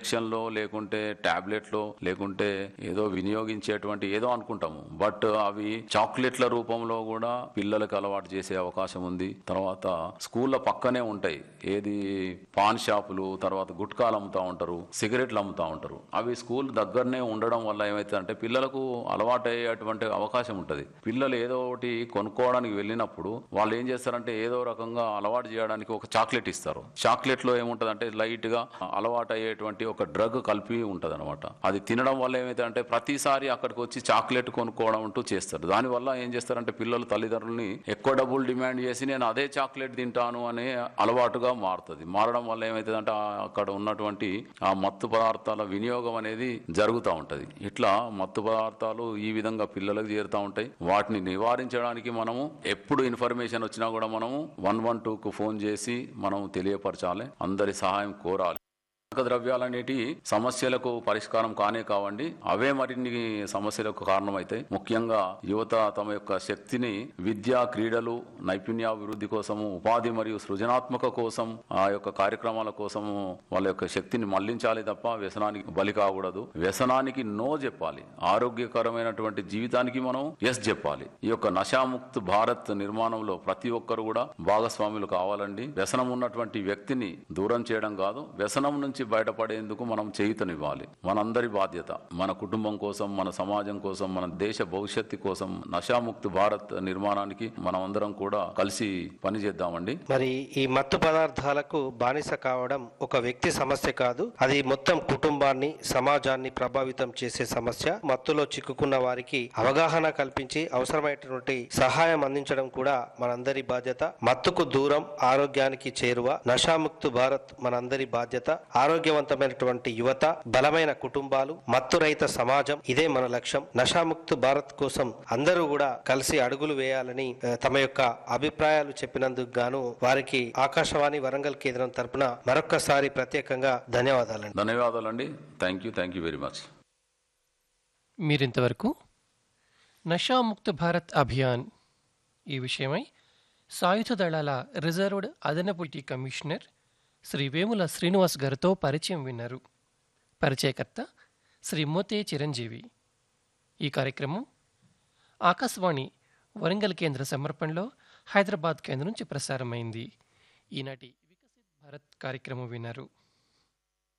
ఇంజక్షన్లో లేకుంటే టాబ్లెట్లో లేకుంటే ఏదో వినియోగించేటువంటి ఏదో అనుకుంటాము బట్ అవి చాక్లెట్ల రూపంలో కూడా పిల్లలకు అలవాటు చేసే అవకాశం ఉంది తర్వాత స్కూళ్ళ పక్కనే ఉంటాయి ఏది పాన్ షాపులు తర్వాత గుట్కాలు అమ్ముతా ఉంటారు సిగరెట్లు అమ్ముతా ఉంటారు అవి స్కూల్ దగ్గరనే ఉండడం వల్ల ఏమైతుందంటే పిల్లలకు అలవాటు అయ్యేటువంటి అవకాశం ఉంటుంది పిల్లలు ఏదో ఒకటి కొనుక్కోవడానికి వెళ్ళినప్పుడు వాళ్ళు ఏం చేస్తారంటే ఏదో రకంగా అలవాటు చేయడానికి ఒక చాక్లెట్ ఇస్తారు చాక్లెట్ లో ఏముంటదంటే లైట్ గా అలవాటు అయ్యేటువంటి ఒక డ్రగ్ కలిపి ఉంటది అది తినడం వల్ల ఏమైతే ప్రతిసారి అక్కడికి వచ్చి చాక్లెట్ కొనుక్కోవడం అంటూ చేస్తారు దానివల్ల ఏం చేస్తారంటే పిల్లలు తల్లిదండ్రులని ఎక్కువ డబ్బులు డిమాండ్ చేసి నేను అదే చాక్లెట్ తింటాను అనే అలవాటుగా మారుతుంది మారడం వల్ల ఏమైతుందంటే ఆ- అక్కడ ఉన్నటువంటి ఆ మత్తు పదార్థాల వినియోగం అనేది జరుగుతూ ఉంటది ఇట్లా మత్తు పదార్థాలు ఈ విధంగా పిల్లలకు చేరుతూ ఉంటాయి వాటిని నివారించడానికి మనము ఎప్పుడు ఇన్ఫర్మేషన్ వచ్చినా కూడా మనము వన్ వన్ కు ఫోన్ చేసి మనం తెలియపరచాలి అందరి సహాయం కోరాలి మాదక ద్రవ్యాలు అనేటివి సమస్యలకు పరిష్కారం కానే కావండి అవే మరిన్ని సమస్యలకు కారణమైతాయి ముఖ్యంగా యువత తమ యొక్క శక్తిని విద్య క్రీడలు నైపుణ్యాభివృద్ధి కోసము ఉపాధి మరియు సృజనాత్మక కోసం ఆ యొక్క కార్యక్రమాల కోసము వాళ్ళ యొక్క శక్తిని మళ్లించాలి తప్ప వ్యసనానికి బలి కాకూడదు వ్యసనానికి నో చెప్పాలి ఆరోగ్యకరమైనటువంటి జీవితానికి మనం ఎస్ చెప్పాలి ఈ యొక్క నశాముక్త్ భారత్ నిర్మాణంలో ప్రతి ఒక్కరు కూడా భాగస్వాములు కావాలండి వ్యసనం ఉన్నటువంటి వ్యక్తిని దూరం చేయడం కాదు వ్యసనం నుంచి బయటపడేందుకు మనం చేయుతనివ్వాలి మనందరి బాధ్యత మన కుటుంబం కోసం మన సమాజం కోసం మన దేశ భవిష్యత్తు కోసం నశాముక్త్ భారత్ నిర్మాణానికి మనం అందరం కూడా కలిసి పనిచేద్దామండి మరి ఈ మత్తు పదార్థాలకు బానిస కావడం ఒక వ్యక్తి సమస్య కాదు అది మొత్తం కుటుంబాన్ని సమాజాన్ని ప్రభావితం చేసే సమస్య మత్తులో చిక్కుకున్న వారికి అవగాహన కల్పించి అవసరమైనటువంటి సహాయం అందించడం కూడా మనందరి బాధ్యత మత్తుకు దూరం ఆరోగ్యానికి చేరువ నషాముక్తు భారత్ మనందరి బాధ్యత ఆరోగ్యవంతమైనటువంటి యువత బలమైన కుటుంబాలు మత్తు రహిత సమాజం ఇదే మన లక్ష్యం నషాముక్తు భారత్ కోసం అందరూ కూడా కలిసి అడుగులు వేయాలని ఆ, తమ యొక్క అభిప్రాయాలు చెప్పినందుకు గాను వారికి ఆకాశవాణి వరంగల్ కేంద్రం తరపున మరొక్కసారి ప్రత్యేకంగా ధన్యవాదాలండి ధన్యవాదాలండి thank you thank you very much మీరింతవరకు నషాముక్త భారత్ అభియాన్ ఈ విషయమై సాయుధ దళాల రిజర్వ్డ్ అదనపు టీ కమిషనర్ శ్రీ వేముల శ్రీనివాస్ గారితో పరిచయం విన్నారు పరిచయకర్త శ్రీ మోతే చిరంజీవి ఈ కార్యక్రమం ఆకాశవాణి వరంగల్ కేంద్ర సమర్పణలో హైదరాబాద్ కేంద్రం నుంచి ప్రసారమైంది ఈనాటి వికసిత్ భారత్ కార్యక్రమం విన్నారు